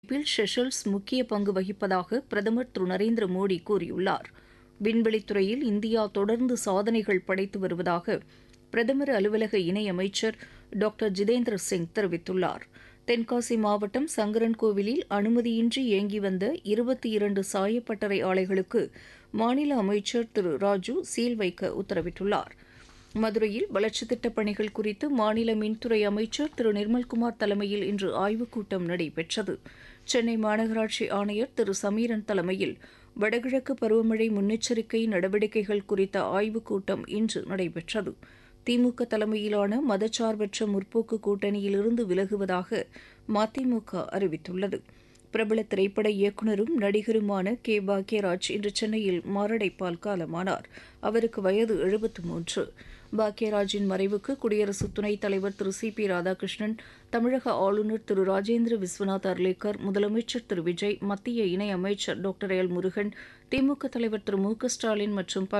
bill Seychelles முக்கிய பங்கு வகிப்பதாக பிரதமர் திரு நரேந்திர மோடி கூறியுள்ளார் விண்வெளித்துறையில் இந்தியா தொடர்ந்து சாதனைகள் படைத்து வருவதாக பிரதமர் அலுவலக இணையமைச்சர் டாக்டர் ஜிதேந்திர சிங் தெரிவித்துள்ளார் தென்காசி மாவட்டம் சங்கரன்கோவிலில் அனுமதியின்றி இயங்கி வந்த இருபத்தி இரண்டு சாயப்பட்டறை ஆலைகளுக்கு மாநில அமைச்சர் திரு ராஜு சீல் வைக்க உத்தரவிட்டுள்ளார் மதுரையில் வளர்ச்சித் திட்டப் பணிகள் குறித்து மாநில மின்துறை அமைச்சர் திரு நிர்மல்குமார் தலைமையில் இன்று ஆய்வுக் கூட்டம் நடைபெற்றது சென்னை மாநகராட்சி ஆணையர் திரு சமீரன் தலைமையில் வடகிழக்கு பருவமழை முன்னெச்சரிக்கை நடவடிக்கைகள் குறித்த ஆய்வுக் கூட்டம் இன்று நடைபெற்றது திமுக தலைமையிலான மதச்சார்பற்ற முற்போக்கு கூட்டணியிலிருந்து விலகுவதாக மதிமுக அறிவித்துள்ளது பிரபல திரைப்பட இயக்குநரும் நடிகருமான கே பாக்யராஜ் இன்று சென்னையில் மாரடைப்பால் காலமானார் அவருக்கு வயது எழுபத்து மூன்று பாக்யராஜின் மறைவுக்கு குடியரசு துணைத் தலைவர் திரு சி பி ராதாகிருஷ்ணன் தமிழக ஆளுநர் திரு ராஜேந்திர விஸ்வநாத் அர்லேக்கர் முதலமைச்சர் திரு விஜய் மத்திய இணையமைச்சர் டாக்டர் எல் முருகன் திமுக தலைவர் திரு மு க ஸ்டாலின் மற்றும்